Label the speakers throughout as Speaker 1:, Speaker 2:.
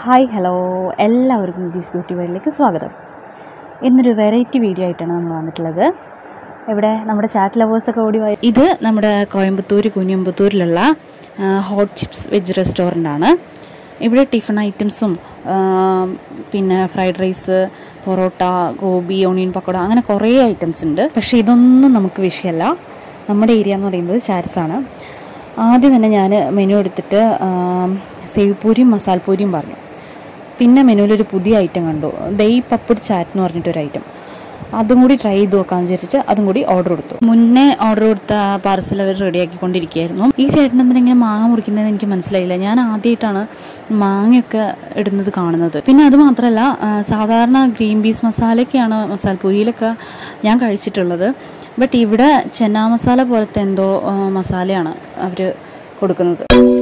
Speaker 1: hi hello എല്ലാവർക്കും these beauty വേൾഡിലേക്ക് സ്വാഗതം ഇന്നൊരു വെറൈറ്റി വീഡിയോ ആയിട്ടാണ് നമ്മൾ വന്നിട്ടുള്ളത് ഇവിടെ നമ്മുടെ ചാറ്റ് ലവേഴ്സൊക്കെ ഓടി വായി ഇത് നമ്മുടെ കോയമ്പത്തൂർ കുഞ്ഞമ്പത്തൂരിലുള്ള ഹോട്ട് ചിപ്സ് വെജ് റെസ്റ്റോറൻ്റ് ആണ് ഇവിടെ ടിഫിൻ ഐറ്റംസും പിന്നെ fried rice parotta gobi onion pakoda അങ്ങനെ കുറേ ഐറ്റംസ് ഉണ്ട് പക്ഷേ ഇതൊന്നും നമുക്ക് വിഷയമല്ല നമ്മുടെ ഏരിയ എന്ന് പറയുന്നത് ചാറ്റ്സ് ആണ് ആദ്യം തന്നെ ഞാൻ മെനു എടുത്തിട്ട് സേവ് പൂരിയും മസാല പൂരിയും പറഞ്ഞു പിന്നെ മെനുവിലൊരു പുതിയ ഐറ്റം കണ്ടു ദൈ പപ്പട് ചാറ്റ് എന്ന് പറഞ്ഞിട്ടൊരു ഐറ്റം അതും കൂടി ട്രൈ ചെയ്ത് നോക്കാമെന്ന് വിചാരിച്ചിട്ട് അതും കൂടി ഓർഡർ കൊടുത്തു മുന്നേ ഓർഡർ കൊടുത്ത പാർസൽ അവർ റെഡിയാക്കിക്കൊണ്ടിരിക്കുകയായിരുന്നു ഈ ചേട്ടൻ എന്തിനാ ഇങ്ങനെ മാങ്ങ മുറിക്കുന്നതെന്ന് എനിക്ക് മനസ്സിലായില്ല ഞാൻ ആദ്യമായിട്ടാണ് മാങ്ങയൊക്കെ ഇടുന്നത് കാണുന്നത് പിന്നെ അത് മാത്രമല്ല ആ, സാധാരണ ഗ്രീൻ പീസ് മസാലയൊക്കെയാണ് മസാല പൂരിയിലൊക്കെ ഞാൻ കഴിച്ചിട്ടുള്ളത് ബട്ട് ഇവിടെ ചെന്നാ മസാല പോലത്തെ എന്തോ ആ, മസാലയാണ് അവർ കൊടുക്കുന്നത്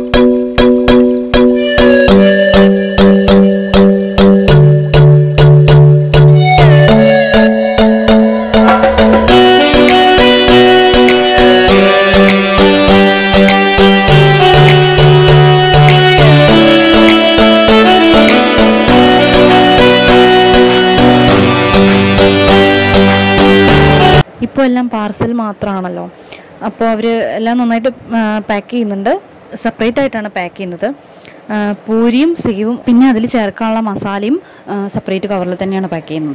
Speaker 1: ഇപ്പോൾ എല്ലാം പാർസൽ മാത്രമാണല്ലോ അപ്പോൾ അവർ എല്ലാം നന്നായിട്ട് പാക്ക് ചെയ്യുന്നുണ്ട് സെപ്പറേറ്റ് ആയിട്ടാണ് പാക്ക് ചെയ്യുന്നത് ആ, പൂരിയും സേവും പിന്നെ അതിൽ ചേർക്കാനുള്ള മസാലയും സെപ്പറേറ്റ് കവറിൽ തന്നെയാണ് പാക്ക് ചെയ്യുന്നത്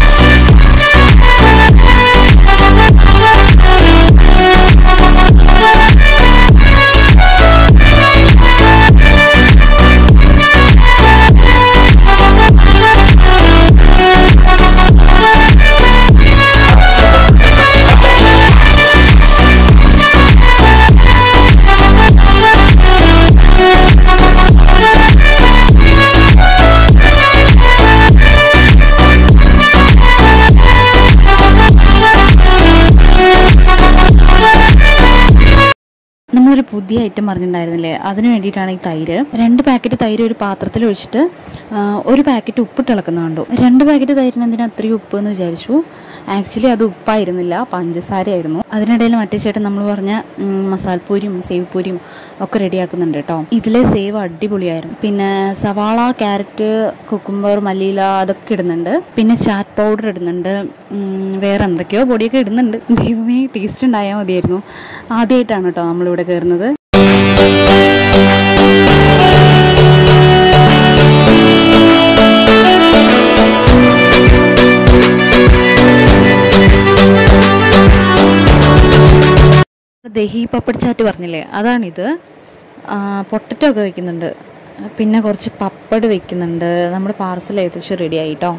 Speaker 1: നമ്മളൊരു പുതിയ ഐറ്റം പറഞ്ഞിട്ടുണ്ടായിരുന്നില്ലേ അതിന് വേണ്ടിയിട്ടാണ് ഈ തൈര് രണ്ട് പാക്കറ്റ് തൈര് ഒരു പാത്രത്തിൽ ഒഴിച്ചിട്ട് ആ, ഒരു പാക്കറ്റ് ഉപ്പിട്ട് ഇളക്കുന്ന കണ്ടു രണ്ട് പാക്കറ്റ് തൈരിന് എന്തിനാ അത്രയും ഉപ്പ് എന്ന് വിചാരിച്ചു ആക്ച്വലി അത് ഉപ്പായിരുന്നില്ല പഞ്ചസാരയായിരുന്നു അതിനിടയിൽ മറ്റേ ചേട്ടൻ നമ്മൾ പറഞ്ഞ ഉം, മസാലപ്പൂരിയും സേവ് പൂരിയും ഒക്കെ റെഡിയാക്കുന്നുണ്ട് കേട്ടോ ഇതിലെ സേവ് അടിപൊളിയായിരുന്നു പിന്നെ സവാള ക്യാരറ്റ് കുക്കുംബർ മല്ലിയില അതൊക്കെ ഇടുന്നുണ്ട് പിന്നെ ചാറ്റ് പൗഡർ ഇടുന്നുണ്ട് ഉം, വേറെ എന്തൊക്കെയോ പൊടിയൊക്കെ ഇടുന്നുണ്ട് ദൈവമേ ടേസ്റ്റ് ഉണ്ടായാൽ മതിയായിരുന്നു ആദ്യമായിട്ടാണ് കേട്ടോ നമ്മളിവിടെ കയറുന്നത് ദഹി പപ്പട് ചാറ്റ് പറഞ്ഞില്ലേ അതാണിത് പൊട്ടറ്റോ ഒക്കെ വെക്കുന്നുണ്ട് പിന്നെ കുറച്ച് പപ്പട് വെക്കുന്നുണ്ട് നമ്മുടെ പാർസൽ ഏകദേശം റെഡി ആയിട്ടോ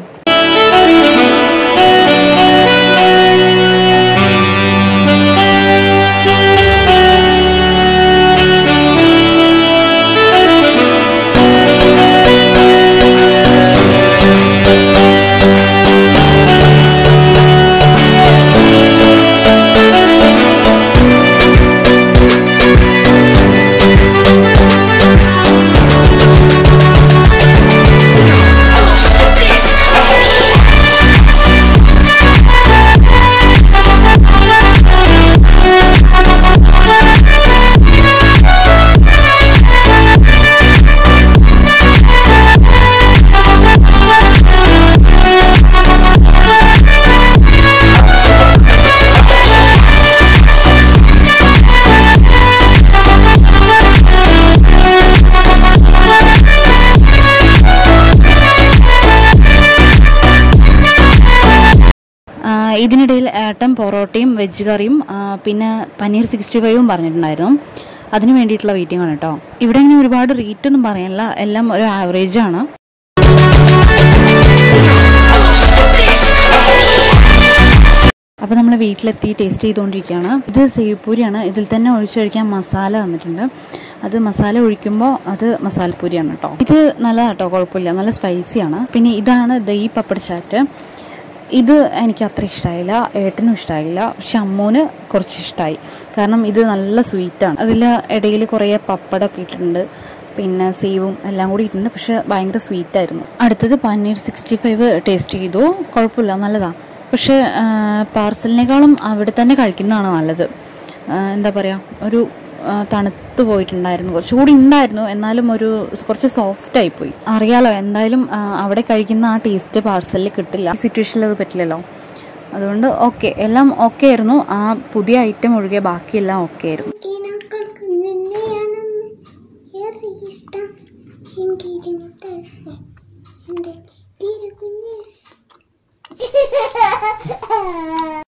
Speaker 1: ആ, ഇതിനിടയിൽ ഏട്ടൻ പൊറോട്ടയും വെജ് കറിയും ആ, പിന്നെ പനീർ സിക്സ്റ്റി ഫൈവും പറഞ്ഞിട്ടുണ്ടായിരുന്നു അതിന് വേണ്ടിയിട്ടുള്ള വെയിറ്റിംഗ് ആണ് കേട്ടോ ഇവിടെ ഇങ്ങനെ ഒരുപാട് റേറ്റ് ഒന്നും പറയാനില്ല എല്ലാം ഒരു ആവറേജ് ആണ് അപ്പോൾ നമ്മൾ വീട്ടിലെത്തി ടേസ്റ്റ് ചെയ്തുകൊണ്ടിരിക്കുകയാണ് ഇത് സേവ്പൂരിയാണ് ഇതിൽ തന്നെ ഒഴിച്ചു കഴിക്കാൻ മസാല തന്നിട്ടുണ്ട് അത് മസാല ഒഴിക്കുമ്പോൾ അത് മസാലപ്പൂരിയാണ് കേട്ടോ ഇത് നല്ലതാണ് കേട്ടോ കുഴപ്പമില്ല നല്ല സ്പൈസിയാണ് പിന്നെ ഇതാണ് ദഹി പപ്പട് ചാറ്റ് ഇത് എനിക്ക് അത്ര ഇഷ്ടമായില്ല ഏട്ടനും ഇഷ്ടമായില്ല പക്ഷെ അമ്മൂന് കുറച്ച് ഇഷ്ടമായി കാരണം ഇത് നല്ല സ്വീറ്റാണ് അതിൽ ഇടയിൽ കുറേ പപ്പടമൊക്കെ ഇട്ടിട്ടുണ്ട് പിന്നെ സേവും എല്ലാം കൂടി ഇട്ടിട്ടുണ്ട് പക്ഷെ ഭയങ്കര സ്വീറ്റായിരുന്നു അടുത്തത് പനീർ സിക്സ്റ്റി ഫൈവ് ടേസ്റ്റ് ചെയ്തു കുഴപ്പമില്ല നല്ലതാണ് പക്ഷേ പാർസലിനേക്കാളും അവിടെ തന്നെ കഴിക്കുന്നതാണ് നല്ലത് ആ, എന്താ പറയുക ഒരു ആ, തണുത്ത് പോയിട്ടുണ്ടായിരുന്നു കുറച്ചുകൂടി ഉണ്ടായിരുന്നു എന്നാലും ഒരു കുറച്ച് സോഫ്റ്റ് ആയിപ്പോയി അറിയാലോ എന്തായാലും ആ, അവിടെ കഴിക്കുന്ന ആ ടേസ്റ്റ് പാർസലിൽ കിട്ടില്ല ഈ സിറ്റുവേഷനിൽ അത് പറ്റില്ലല്ലോ അതുകൊണ്ട് ഓക്കെ എല്ലാം ഓക്കെ ആയിരുന്നു ആ പുതിയ ഐറ്റം ഒഴികെ ബാക്കിയെല്ലാം ഓക്കെ ആയിരുന്നു
Speaker 2: കിനാക്കൾക്ക് നിന്നെയാണ് ഏറെ ഇഷ്ടം ചിങ്കിരി മുത്തേ എൻ്റെ ചിത്തിരി കുഞ്ഞ്